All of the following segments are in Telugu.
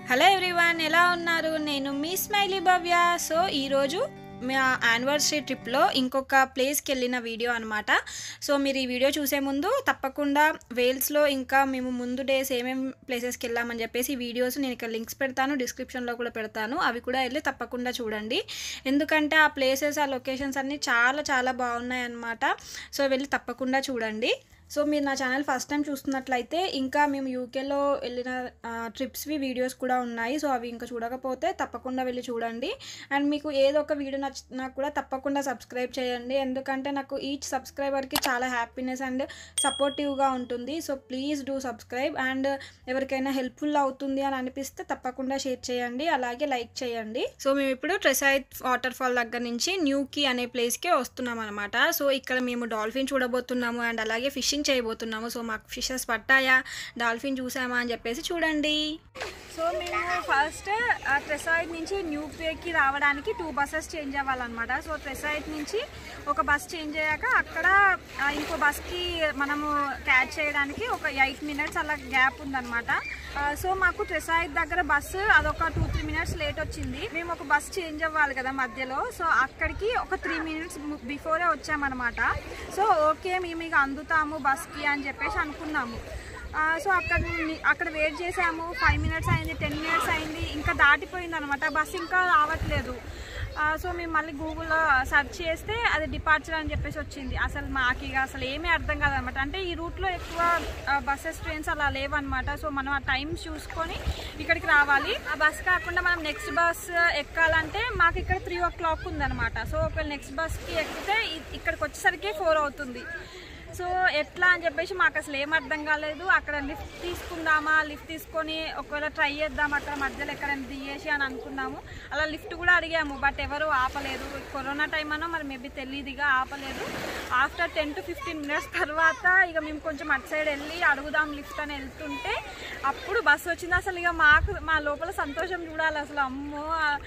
హలో ఎవ్రీవన్ ఎలా ఉన్నారు నేను మీ స్మైలీ భవ్య సో ఈరోజు మా యానివర్సరీ ట్రిప్లో ఇంకొక ప్లేస్కి వెళ్ళిన వీడియో అనమాట సో మీరు ఈ వీడియో చూసే ముందు తప్పకుండా వేల్స్లో ఇంకా మేము ముందు డేస్ ఏమేమి ప్లేసెస్కి వెళ్ళామని చెప్పేసి ఈ వీడియోస్ నేను ఇక్కడ లింక్స్ పెడతాను డిస్క్రిప్షన్లో కూడా పెడతాను అవి కూడా వెళ్ళి తప్పకుండా చూడండి ఎందుకంటే ఆ ప్లేసెస్ ఆ లొకేషన్స్ అన్నీ చాలా చాలా బాగున్నాయి అన్నమాట సో వెళ్ళి తప్పకుండా చూడండి సో మీరు నా ఛానల్ ఫస్ట్ టైం చూస్తున్నట్లయితే ఇంకా మేము యూకేలో వెళ్ళిన ట్రిప్స్వి వీడియోస్ కూడా ఉన్నాయి సో అవి ఇంకా చూడకపోతే తప్పకుండా వెళ్ళి చూడండి అండ్ మీకు ఏదో ఒక వీడియో నచ్చినా కూడా తప్పకుండా సబ్స్క్రైబ్ చేయండి ఎందుకంటే నాకు ఈచ్ సబ్స్క్రైబర్కి చాలా హ్యాపీనెస్ అండ్ సపోర్టివ్గా ఉంటుంది so please do subscribe and ఎవరికైనా హెల్ప్ఫుల్ అవుతుంది అని అనిపిస్తే తప్పకుండా షేర్ చేయండి అలాగే లైక్ చేయండి సో మేము ఇప్పుడు ట్రెసైట్ వాటర్ ఫాల్ దగ్గర నుంచి న్యూకి అనే ప్లేస్కి వస్తున్నాం అనమాట సో ఇక్కడ మేము డాల్ఫిన్ చూడబోతున్నాము అండ్ అలాగే ఫిషింగ్ చేయబోతున్నాము సో మాకు ఫిషెస్ పట్టాయా డాల్ఫిన్ చూసామా అని చెప్పేసి చూడండి సో మేము ఫస్ట్ ట్రెసైడ్ నుంచి న్యూ పేకి రావడానికి టూ బస్సెస్ చేంజ్ అవ్వాలన్నమాట సో ట్రెసైడ్ నుంచి ఒక బస్ చేంజ్ అయ్యాక అక్కడ ఆ, ఇంకో బస్కి మనము క్యాచ్ చేయడానికి ఒక ఎయిట్ మినిట్స్ అలా గ్యాప్ ఉందన్నమాట ఆ, సో మాకు ట్రెసైడ్ దగ్గర బస్సు అదొక టూ త్రీ మినిట్స్ లేట్ వచ్చింది మేము ఒక బస్ చేంజ్ అవ్వాలి కదా మధ్యలో సో అక్కడికి ఒక త్రీ మినిట్స్ బిఫోరే వచ్చామన్నమాట సో ఓకే మేము ఇక అందుతాము బస్కి అని చెప్పేసి అనుకున్నాము ఆ, సో అక్కడ ని- అక్కడ వెయిట్ చేసాము ఫైవ్ మినిట్స్ అయింది టెన్ మినిట్స్ అయింది ఇంకా దాటిపోయింది అనమాట బస్ ఇంకా రావట్లేదు ఆ, సో మేము మళ్ళీ గూగుల్లో సెర్చ్ చేస్తే అది డిపార్చర్ అని చెప్పేసి వచ్చింది అసలు మాకు ఇక అసలు ఏమీ అర్థం కాదనమాట అంటే ఈ రూట్లో ఎక్కువ బస్సెస్ ట్రైన్స్ అలా లేవన్నమాట సో మనం ఆ టైం చూసుకొని ఇక్కడికి రావాలి ఆ బస్ కాకుండా మనం నెక్స్ట్ బస్ ఎక్కాలంటే మాకు ఇక్కడ త్రీ ఓ క్లాక్ ఉందన్నమాట సో ఒకవేళ నెక్స్ట్ బస్కి ఎక్కితే ఇ- ఇక్కడికి వచ్చేసరికి ఫోర్ అవుతుంది సో ఎట్లా అని చెప్పేసి మాకు అసలు ఏం అర్థం కాలేదు అక్కడ లిఫ్ట్ తీసుకుందామా లిఫ్ట్ తీసుకొని ఒకవేళ ట్రై చేద్దాం అక్కడ మధ్యలో ఎక్కడైనా దిగేసి అని అనుకున్నాము అలా లిఫ్ట్ కూడా అడిగాము బట్ ఎవరు ఆపలేదు కరోనా టైం అనో మరి మేబీ తెలియదుగా ఆపలేదు after ten to fifteen minutes తర్వాత ఇక మేము కొంచెం అటు సైడ్ వెళ్ళి అడుగుదాం లిఫ్ట్ అని వెళ్తుంటే అప్పుడు బస్సు వచ్చింది అసలు ఇక మాకు మా లోపల సంతోషం చూడాలి అసలు అమ్మో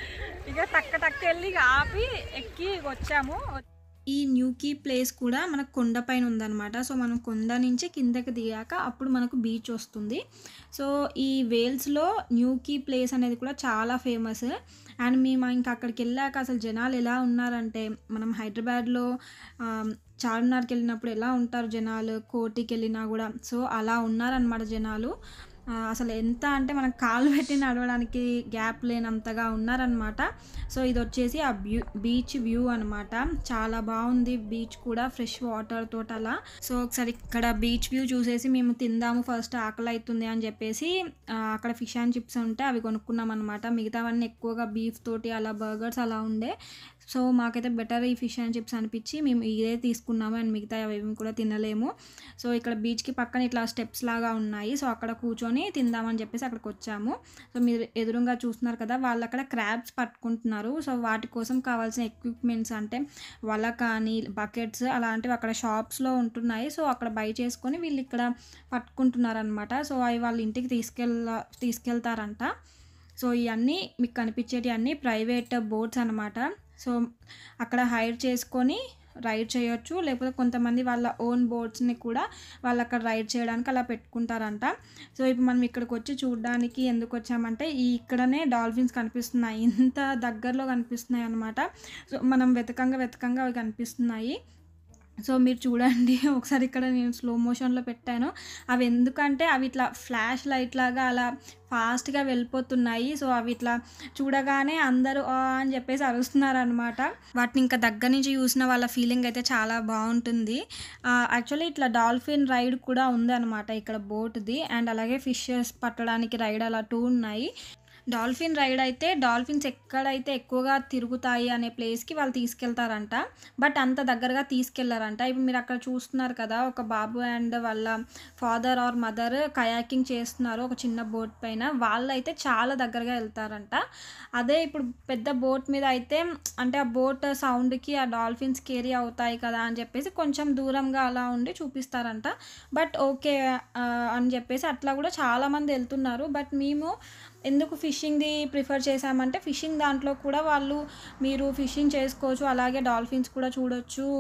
ఇక టక్క టక్క వెళ్ళి ఇక ఆపి ఎక్కి వచ్చాము ఈ న్యూకీ ప్లేస్ కూడా మనకు కొండపైన ఉందన్నమాట సో మనం కొండ నుంచి కిందకి దిగాక అప్పుడు మనకు బీచ్ వస్తుంది సో ఈ వేల్స్లో న్యూకీ ప్లేస్ అనేది కూడా చాలా ఫేమస్ అండ్ మేము ఇంకా అక్కడికి వెళ్ళాక అసలు జనాలు ఎలా ఉన్నారంటే మనం హైదరాబాద్లో ఆమ్, చార్మినార్కి వెళ్ళినప్పుడు ఎలా ఉంటారు జనాలు కోటికి వెళ్ళినా కూడా సో అలా ఉన్నారనమాట జనాలు ఆ, అసలు ఎంత అంటే మనం కాలు పెట్టి నడవడానికి గ్యాప్ లేనంతగా ఉన్నారనమాట సో ఇది వచ్చేసి ఆ వ్యూ బీచ్ వ్యూ అనమాట చాలా బాగుంది బీచ్ కూడా ఫ్రెష్ వాటర్ తోట అలా సో ఒకసారి ఇక్కడ బీచ్ వ్యూ చూసేసి మేము తిందాము ఫస్ట్ ఆకలి అవుతుంది అని చెప్పేసి ఆ, అక్కడ ఫిష్ అండ్ చిప్స్ ఉంటే అవి కొనుక్కున్నాం అనమాట మిగతావన్నీ ఎక్కువగా బీఫ్ తోటి అలా బర్గర్స్ అలా ఉండే సో మాకైతే బెటర్ ఈ ఫిష్ అండ్ చిప్స్ అనిపించి మేము ఇదే తీసుకున్నాము అండ్ మిగతా అవి కూడా తినలేము సో ఇక్కడ బీచ్కి పక్కన ఇట్లా స్టెప్స్ లాగా ఉన్నాయి సో అక్కడ కూర్చొని తిందామని చెప్పేసి అక్కడికి వచ్చాము సో మీరు ఎదురుగా చూస్తున్నారు కదా వాళ్ళు అక్కడ క్రాబ్స్ పట్టుకుంటున్నారు సో వాటి కోసం కావాల్సిన ఎక్విప్మెంట్స్ అంటే వల కానీ బకెట్స్ అలాంటివి అక్కడ షాప్స్లో ఉంటున్నాయి సో అక్కడ బై చేసుకొని వీళ్ళు ఇక్కడ పట్టుకుంటున్నారు అనమాట సో అవి వాళ్ళ ఇంటికి తీసుకెళ్ళ తీసుకెళ్తారంట సో ఇవన్నీ మీకు కనిపించేటి అన్నీ ప్రైవేట్ బోట్స్ అనమాట సో అక్కడ హైర్ చేసుకొని రైడ్ చేయొచ్చు లేకపోతే కొంతమంది వాళ్ళ ఓన్ బోట్స్ని కూడా వాళ్ళు అక్కడ రైడ్ చేయడానికి అలా పెట్టుకుంటారంట సో ఇప్పుడు మనం ఇక్కడికి వచ్చి చూడడానికి ఎందుకు వచ్చామంటే ఈ ఇక్కడనే డాల్ఫిన్స్ కనిపిస్తున్నాయి ఇంత దగ్గరలో కనిపిస్తున్నాయి అనమాట సో మనం వెతకంగా వెతకంగా అవి కనిపిస్తున్నాయి సో మీరు చూడండి ఒకసారి ఇక్కడ నేను స్లో మోషన్లో పెట్టాను అవి ఎందుకంటే అవి ఇట్లా ఫ్లాష్ లైట్ లాగా అలా ఫాస్ట్గా వెళ్ళిపోతున్నాయి సో అవి ఇట్లా చూడగానే అందరూ "ఆ" అని చెప్పేసి అరుస్తున్నారు అనమాట వాటిని ఇంకా దగ్గర నుంచి చూసిన వాళ్ళ ఫీలింగ్ అయితే చాలా బాగుంటుంది యాక్చువల్లీ ఇట్లా డాల్ఫిన్ రైడ్ కూడా ఉంది అనమాట ఇక్కడ బోట్ది అండ్ అలాగే ఫిషెస్ పట్టడానికి రైడ్ అలా టూ ఉన్నాయి డాల్ఫిన్ రైడ్ అయితే డాల్ఫిన్స్ ఎక్కడైతే ఎక్కువగా తిరుగుతాయి అనే ప్లేస్కి వాళ్ళు తీసుకెళ్తారంట బట్ అంత దగ్గరగా తీసుకెళ్లారంట ఇప్పుడు మీరు అక్కడ చూస్తున్నారు కదా ఒక బాబు అండ్ వాళ్ళ ఫాదర్ ఆర్ మదర్ కయాకింగ్ చేస్తున్నారు ఒక చిన్న బోట్ పైన వాళ్ళు అయితే చాలా దగ్గరగా వెళ్తారంట అదే ఇప్పుడు పెద్ద బోట్ మీద అయితే అంటే ఆ బోట్ సౌండ్కి ఆ డాల్ఫిన్స్ కేరీ అవుతాయి కదా అని చెప్పేసి కొంచెం దూరంగా అలా ఉండి చూపిస్తారంట బట్ ఓకే ఆ, అని చెప్పేసి అట్లా కూడా చాలామంది వెళ్తున్నారు బట్ మేము ఎందుకు ఫిషింగ్ది ప్రిఫర్ చేసామంటే ఫిషింగ్ దాంట్లో కూడా వాళ్ళు మీరు ఫిషింగ్ చేసుకోవచ్చు అలాగే డాల్ఫిన్స్ కూడా చూడొచ్చు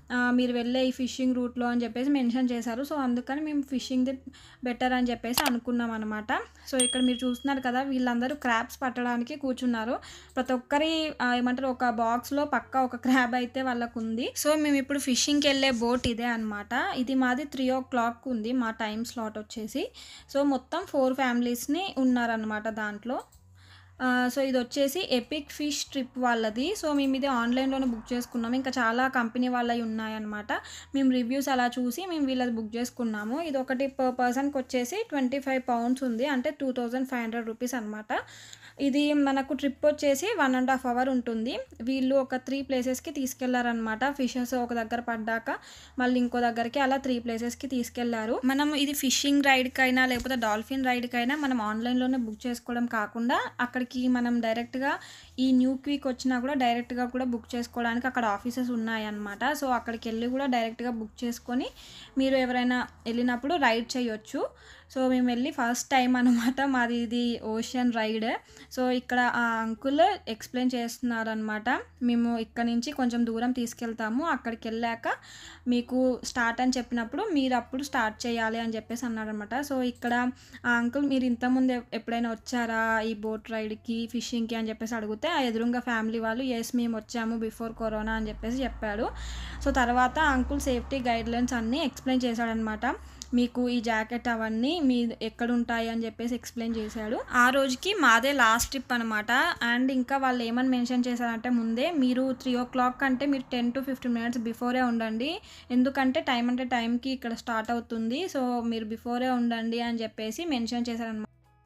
ఆ, మీరు వెళ్ళే ఈ ఫిషింగ్ రూట్లో అని చెప్పేసి మెన్షన్ చేశారు సో అందుకని మేము ఫిషింగ్ది బెటర్ అని చెప్పేసి అనుకున్నాం అనమాట సో ఇక్కడ మీరు చూస్తున్నారు కదా వీళ్ళందరూ క్రాబ్స్ పట్టడానికి కూర్చున్నారు ప్రతి ఒక్కరి ఆ, ఏమంటారు ఒక బాక్స్లో పక్క ఒక క్రాబ్ అయితే వాళ్ళకు ఉంది సో మేము ఇప్పుడు ఫిషింగ్కి వెళ్ళే బోట్ ఇదే అనమాట ఇది మాది త్రీ ఓ క్లాక్ ఉంది మా టైం స్లాట్ వచ్చేసి సో మొత్తం ఫోర్ ఫ్యామిలీస్ని ఉన్నారనమాట దాంట్లో ఆ, సో ఇది వచ్చేసి ఎపిక్ ఫిష్ ట్రిప్ వాళ్ళది సో మేము ఇది ఆన్లైన్లోనే బుక్ చేసుకున్నాము ఇంకా చాలా కంపెనీ వాళ్ళవి ఉన్నాయన్నమాట మేము రివ్యూస్ అలా చూసి మేము వీళ్ళది బుక్ చేసుకున్నాము ఇది ఒకటి పర్ పర్సన్కి వచ్చేసి ట్వంటీ ఫైవ్ పౌండ్స్ ఉంది అంటే two thousand five hundred rupees అనమాట ఇది మనకు ట్రిప్ వచ్చేసి వన్ అండ్ హాఫ్ అవర్ ఉంటుంది వీళ్ళు ఒక త్రీ ప్లేసెస్కి తీసుకెళ్లారనమాట ఫిషెస్ ఒక దగ్గర పడ్డాక మళ్ళీ ఇంకో దగ్గరికి అలా త్రీ ప్లేసెస్కి తీసుకెళ్లారు మనం ఇది ఫిషింగ్ రైడ్కైనా లేకపోతే డాల్ఫిన్ రైడ్కైనా మనం ఆన్లైన్లోనే బుక్ చేసుకోవడం కాకుండా అక్కడికి మనం డైరెక్ట్గా ఈ న్యూ క్వీక్ వచ్చినా కూడా డైరెక్ట్గా కూడా బుక్ చేసుకోవడానికి అక్కడ ఆఫీసెస్ ఉన్నాయన్నమాట సో అక్కడికి వెళ్ళి కూడా డైరెక్ట్గా బుక్ చేసుకొని మీరు ఎవరైనా వెళ్ళినప్పుడు రైడ్ చేయొచ్చు సో మేము వెళ్ళి ఫస్ట్ టైం అనమాట మాది ఇది ఓషన్ రైడ్ సో ఇక్కడ ఆ అంకుల్ ఎక్స్ప్లెయిన్ చేస్తున్నారనమాట మేము ఇక్కడ నుంచి కొంచెం దూరం తీసుకెళ్తాము అక్కడికి వెళ్ళాక మీకు స్టార్ట్ అని చెప్పినప్పుడు మీరు అప్పుడు స్టార్ట్ చేయాలి అని చెప్పేసి అన్నారనమాట సో ఇక్కడ ఆ అంకుల్ మీరు ఇంతకుముందు ఎప్- ఎప్పుడైనా వచ్చారా ఈ బోట్ రైడ్కి ఫిషింగ్కి అని చెప్పేసి అడిగితే ఆ ఎదురుగా ఫ్యామిలీ వాళ్ళు ఎస్ మేము వచ్చాము బిఫోర్ కరోనా అని చెప్పేసి చెప్పాడు సో తర్వాత అంకుల్ సేఫ్టీ గైడ్లైన్స్ అన్నీ ఎక్స్ప్లెయిన్ చేశాడనమాట మీకు ఈ జాకెట్ అవన్నీ మీ ఎక్కడ ఉంటాయి అని చెప్పేసి ఎక్స్ప్లెయిన్ చేశాడు ఆ రోజుకి మాదే లాస్ట్ ట్రిప్ అనమాట అండ్ ఇంకా వాళ్ళు ఏమని మెన్షన్ చేశారంటే ముందే మీరు త్రీ ఓ క్లాక్ అంటే మీరు టెన్ టు ఫిఫ్టీన్ మినిట్స్ బిఫోరే ఉండండి ఎందుకంటే టైం అంటే టైంకి ఇక్కడ స్టార్ట్ అవుతుంది సో మీరు బిఫోరే ఉండండి అని చెప్పేసి మెన్షన్ చేశారనమాట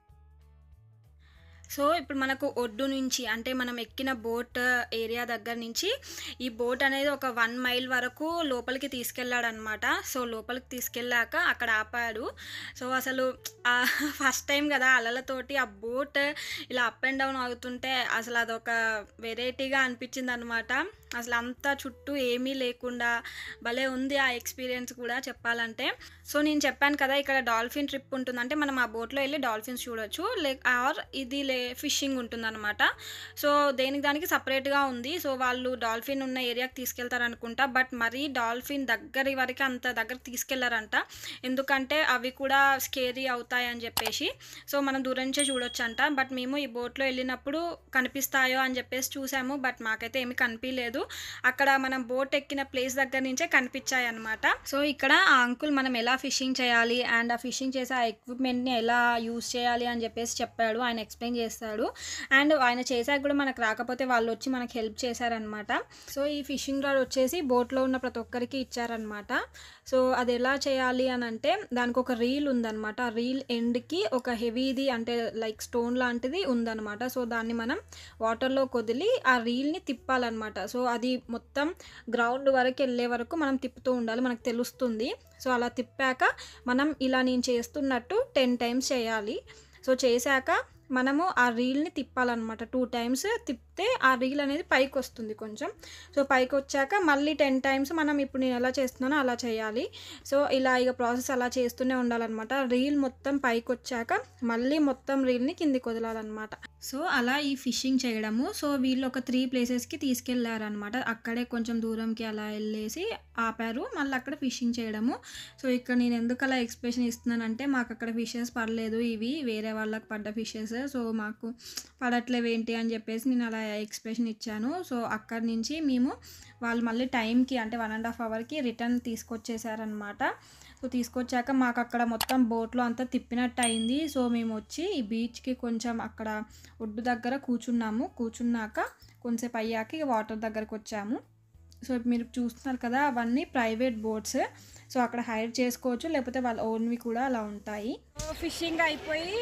సో ఇప్పుడు మనకు ఒడ్డు నుంచి అంటే మనం ఎక్కిన బోట్ ఏరియా దగ్గర నుంచి ఈ బోట్ అనేది ఒక వన్ మైల్ వరకు లోపలికి తీసుకెళ్ళాడు అనమాట సో లోపలికి తీసుకెళ్ళాక అక్కడ ఆపాడు సో అసలు ఫస్ట్ టైం కదా అలలతోటి ఆ బోట్ ఇలా అప్ అండ్ డౌన్ అవుతుంటే అసలు అదొక వెరైటీగా అనిపించింది అనమాట అసలు అంతా చుట్టూ ఏమీ లేకుండా భలే ఉంది ఆ ఎక్స్పీరియన్స్ కూడా చెప్పాలంటే సో నేను చెప్పాను కదా ఇక్కడ డాల్ఫిన్ ట్రిప్ ఉంటుంది అంటే మనం ఆ బోట్లో వెళ్ళి డాల్ఫిన్స్ చూడొచ్చు లే ఆర్ ఇది లే ఫిషింగ్ ఉంటుందన్నమాట సో దేనికి దానికి సపరేట్గా ఉంది సో వాళ్ళు డాల్ఫిన్ ఉన్న ఏరియాకి తీసుకెళ్తారు అనుకుంటా బట్ మరీ డాల్ఫిన్ దగ్గరి వరకు అంత దగ్గరికి తీసుకెళ్లారంట ఎందుకంటే అవి కూడా స్కేరీ అవుతాయి అని చెప్పేసి సో మనం దూరం నుంచే చూడొచ్చంట బట్ మేము ఈ బోట్లో వెళ్ళినప్పుడు కనిపిస్తాయో అని చెప్పేసి చూసాము బట్ మాకైతే ఏమీ కనిపించలేదు అక్కడ మనం బోట్ ఎక్కిన ప్లేస్ దగ్గర నుంచే కనిపించాయి అనమాట సో ఇక్కడ ఆ అంకుల్ మనం ఎలా ఫిషింగ్ చేయాలి అండ్ ఆ ఫిషింగ్ చేసే ఆ ఎక్విప్మెంట్ని ఎలా యూస్ చేయాలి అని చెప్పేసి చెప్పాడు ఆయన ఎక్స్ప్లెయిన్ చేస్తాడు అండ్ ఆయన చేశాక కూడా మనకు రాకపోతే వాళ్ళు వచ్చి మనకు హెల్ప్ చేశారనమాట సో ఈ ఫిషింగ్ రాడ్ వచ్చేసి బోట్లో ఉన్న ప్రతి ఒక్కరికి ఇచ్చారనమాట సో అది ఎలా చేయాలి అని అంటే దానికి ఒక రీల్ ఉందన్నమాట ఆ రీల్ ఎండ్కి ఒక హెవీది అంటే లైక్ స్టోన్ లాంటిది ఉందన్నమాట సో దాన్ని మనం వాటర్లో కొదిలి ఆ రీల్ని తిప్పాలన్నమాట సో అది మొత్తం గ్రౌండ్ వరకు వెళ్ళే వరకు మనం తిప్పుతూ ఉండాలి మనకు తెలుస్తుంది సో అలా తిప్పాక మనం ఇలా నేను చేస్తున్నట్టు టెన్ టైమ్స్ చేయాలి సో చేశాక మనము ఆ రీల్ని తిప్పాలన్నమాట టూ టైమ్స్ తిప్పితే ఆ రీల్ అనేది పైకి వస్తుంది కొంచెం సో పైకి వచ్చాక మళ్ళీ టెన్ టైమ్స్ మనం ఇప్పుడు నేను ఎలా చేస్తున్నానో అలా చేయాలి సో ఇలా ఇక ప్రాసెస్ అలా చేస్తూనే ఉండాలన్నమాట రీల్ మొత్తం పైకి వచ్చాక మళ్ళీ మొత్తం రీల్ని కిందికి వదలాలన్నమాట సో అలా ఈ ఫిషింగ్ చేయడము సో వీళ్ళు ఒక త్రీ ప్లేసెస్కి తీసుకెళ్లారనమాట అక్కడే కొంచెం దూరంకి అలా వెళ్ళేసి ఆపారు మళ్ళీ అక్కడ ఫిషింగ్ చేయడము సో ఇక్కడ నేను ఎందుకు అలా ఎక్స్ప్రెషన్ ఇస్తున్నానంటే మాకు అక్కడ ఫిషెస్ పడలేదు ఇవి వేరే వాళ్ళకి పడ్డ ఫిషెస్ సో మాకు పడట్లేవు ఏంటి అని చెప్పేసి నేను అలా ఎక్స్ప్రెషన్ ఇచ్చాను సో అక్కడి నుంచి మేము వాళ్ళు మళ్ళీ టైంకి అంటే వన్ అండ్ హాఫ్ అవర్కి రిటర్న్ తీసుకొచ్చేసారనమాట సో తీసుకొచ్చాక మాకు అక్కడ మొత్తం బోట్లో అంతా తిప్పినట్టు అయింది సో మేము వచ్చి ఈ బీచ్కి కొంచెం అక్కడ ఒడ్డు దగ్గర కూర్చున్నాము కూర్చున్నాక కొంచెంసేపు అయ్యాక ఇక వాటర్ దగ్గరకు వచ్చాము సో ఇప్పుడు మీరు చూస్తున్నారు కదా అవన్నీ ప్రైవేట్ బోట్స్ సో అక్కడ హైర్ చేసుకోవచ్చు లేకపోతే వాళ్ళ ఓన్వి కూడా అలా ఉంటాయి ఫిషింగ్ అయిపోయి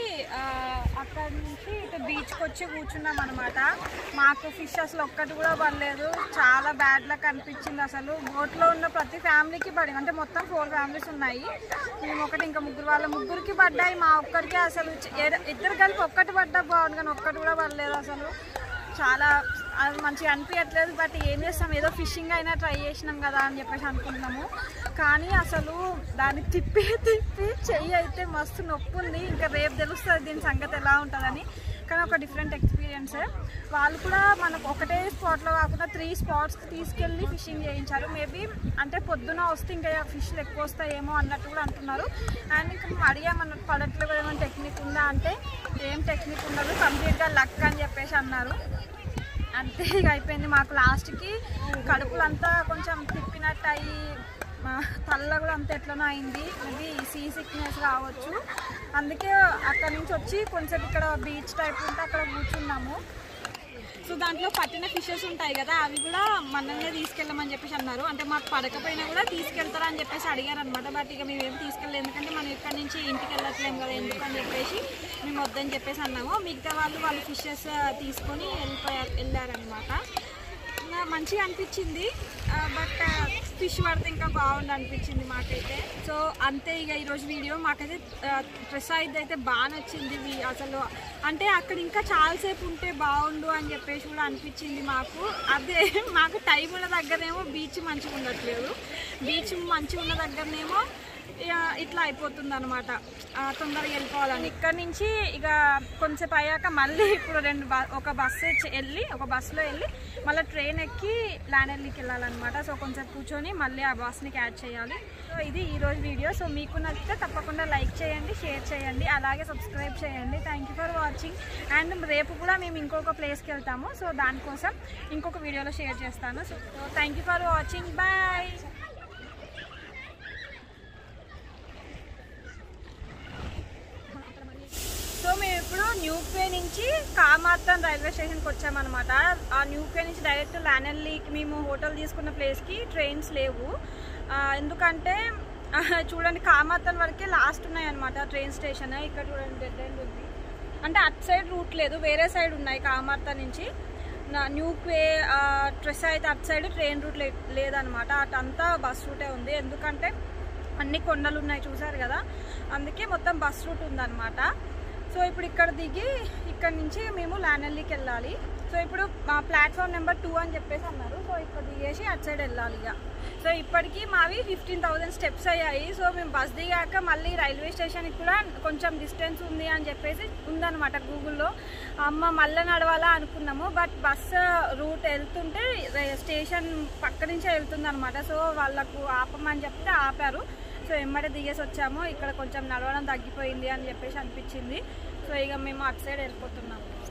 అక్కడ నుంచి ఇటు బీచ్కి వచ్చి కూర్చున్నాం అనమాట మాకు ఫిష్ అసలు ఒక్కటి కూడా పడలేదు చాలా బ్యాడ్ లక్ అనిపించింది అసలు బోట్లో ఉన్న ప్రతి ఫ్యామిలీకి పడింది అంటే మొత్తం ఫోర్ ఫ్యామిలీస్ ఉన్నాయి మేము ఒకటి ఇంకా ముగ్గురు వాళ్ళ ముగ్గురికి పడ్డాయి మా ఒక్కరికి అసలు చ- ఏ- ఇద్దరు కలిపి ఒక్కటి పడ్డా బాగుంది కానీ ఒక్కటి కూడా పడలేదు అసలు చాలా అది మంచిగా అనిపించట్లేదు బట్ ఏం చేస్తాం ఏదో ఫిషింగ్ అయినా ట్రై చేసినాం కదా అని చెప్పేసి అనుకుంటున్నాము కానీ అసలు దాన్ని తిప్పి తిప్పి చెయ్యి అయితే మస్తు నొప్పి ఉంది ఇంకా రేపు తెలుస్తుంది దీని సంగతి ఎలా ఉంటుందని కానీ ఒక డిఫరెంట్ ఎక్స్పీరియన్స్ వాళ్ళు కూడా మనకు ఒకటే స్పాట్లో కాకుండా త్రీ స్పాట్స్కి తీసుకెళ్ళి ఫిషింగ్ చేయించారు మేబీ అంటే పొద్దున వస్తే ఇంకా ఫిష్లు ఎక్కువ వస్తాయేమో అన్నట్టు కూడా అంటున్నారు అండ్ ఇంకా మేము అడిగామన్నట్టు పడట్లేదు ఏమైనా టెక్నిక్ ఉందా అంటే ఏం టెక్నిక్ ఉండదు కంప్లీట్గా లక్ అని చెప్పేసి అన్నారు అంతే ఇక అయిపోయింది మాకు లాస్ట్కి కడుపులంతా కొంచెం తిప్పినట్టు అయ్యి మా తల్ల కూడా అంత ఎట్లనో అయింది మేబీ సీ సిక్నెస్ కావచ్చు అందుకే అక్కడ నుంచి వచ్చి కొంచెం ఇక్కడ బీచ్ టైప్ ఉంటే అక్కడ కూర్చున్నాము సో దాంట్లో పట్టిన ఫిషెస్ ఉంటాయి కదా అవి కూడా మనల్నే తీసుకెళ్ళమని చెప్పేసి అన్నారు అంటే మాకు పడకపోయినా కూడా తీసుకెళ్తారా అని చెప్పేసి అడిగారు అనమాట బట్ ఇక మేము ఏం తీసుకెళ్ళలేదు ఎందుకంటే మనం ఇక్కడ నుంచి ఇంటికి వెళ్ళట్లేము కదా ఎందుకు అని చెప్పేసి మేము వద్దని చెప్పేసి అన్నాము మిగతా వాళ్ళు వాళ్ళు ఫిషెస్ తీసుకొని వెళ్ళిపోయారు వెళ్ళారనమాట ఇంకా మంచిగా అనిపించింది బట్ ఫిష్ పడితే ఇంకా బాగుంది అనిపించింది మాకైతే సో అంతే ఇక ఈరోజు వీడియో మాకైతే డ్రెస్ అయితే అయితే బాగా నచ్చింది వీ- అసలు అంటే అక్కడ ఇంకా చాలాసేపు ఉంటే బాగుండు అని చెప్పేసి కూడా అనిపించింది మాకు అదే మాకు టైం ఉన్న దగ్గరనేమో బీచ్ మంచిగా ఉండట్లేదు బీచ్ మంచిగా ఉన్న దగ్గరనేమో ఇక ఇట్లా అయిపోతుంది అనమాట తొందరగా వెళ్ళిపోవాలని ఇక్కడ నుంచి ఇక కొంచెంసేపు అయ్యాక మళ్ళీ ఇప్పుడు రెండు బ ఒక బస్సు ఎచ్చి- వెళ్ళి ఒక బస్సులో వెళ్ళి మళ్ళీ ట్రైన్ ఎక్కి లాండర్లీకి వెళ్ళాలన్నమాట సో కొంచెం కూర్చొని మళ్ళీ ఆ బస్ని క్యాచ్ చేయాలి సో ఇది ఈరోజు వీడియో సో మీకు నచ్చితే తప్పకుండా లైక్ చేయండి షేర్ చేయండి అలాగే సబ్స్క్రైబ్ చేయండి thank you for watching and రేపు కూడా మేము ఇంకొక ప్లేస్కి వెళ్తాము సో దానికోసం ఇంకొక వీడియోలో షేర్ చేస్తాను so thank you for watching bye so మేము ఇప్పుడు న్యూక్వే నుంచి కామార్తన్ రైల్వే స్టేషన్కి వచ్చామన్నమాట ఆ న్యూక్వే నుంచి డైరెక్ట్ లానెల్లీకి మేము హోటల్ తీసుకున్న ప్లేస్కి ట్రైన్స్ లేవు ఆ, ఎందుకంటే ఆ, చూడండి కామార్తన్ వరకే లాస్ట్ ఉన్నాయన్నమాట ట్రైన్ స్టేషన్ ఇక్కడ చూడండి డెడ్ ఎండ్ ఉంది అంటే అటు సైడ్ రూట్ లేదు వేరే సైడ్ ఉన్నాయి కామార్త నుంచి నా న్యూక్వే ట్రెస్ అయితే అటు సైడ్ ట్రైన్ రూట్ లే లేదనమాట అటు అంతా బస్ రూటే ఉంది ఎందుకంటే అన్ని కొండలు ఉన్నాయి చూసారు కదా అందుకే మొత్తం బస్ రూట్ ఉందన్నమాట సో ఇప్పుడు ఇక్కడ దిగి ఇక్కడ నుంచి మేము లానెల్లీకి వెళ్ళాలి సో ఇప్పుడు మా ప్లాట్ఫామ్ నెంబర్ టూ అని చెప్పేసి అన్నారు సో ఇక్కడ దిగేసి అటు సైడ్ వెళ్ళాలి ఇక సో ఇప్పటికీ మావి ఫిఫ్టీన్ థౌజండ్ స్టెప్స్ అయ్యాయి సో మేము బస్ దిగాక మళ్ళీ రైల్వే స్టేషన్కి కూడా కొంచెం డిస్టెన్స్ ఉంది అని చెప్పేసి ఉందన్నమాట గూగుల్లో అమ్మ మళ్ళీ నడవాలా అనుకున్నాము బట్ బస్ రూట్ వెళ్తుంటే రే- స్టేషన్ పక్క నుంచే వెళ్తుంది అనమాట సో వాళ్ళకు ఆపమని చెప్తే ఆపారు సో ఎమ్మడే దిగేసి వచ్చాము ఇక్కడ కొంచెం నడవడం తగ్గిపోయింది అని చెప్పేసి అనిపించింది సో ఇక మేము అటు సైడ్ వెళ్ళిపోతున్నాము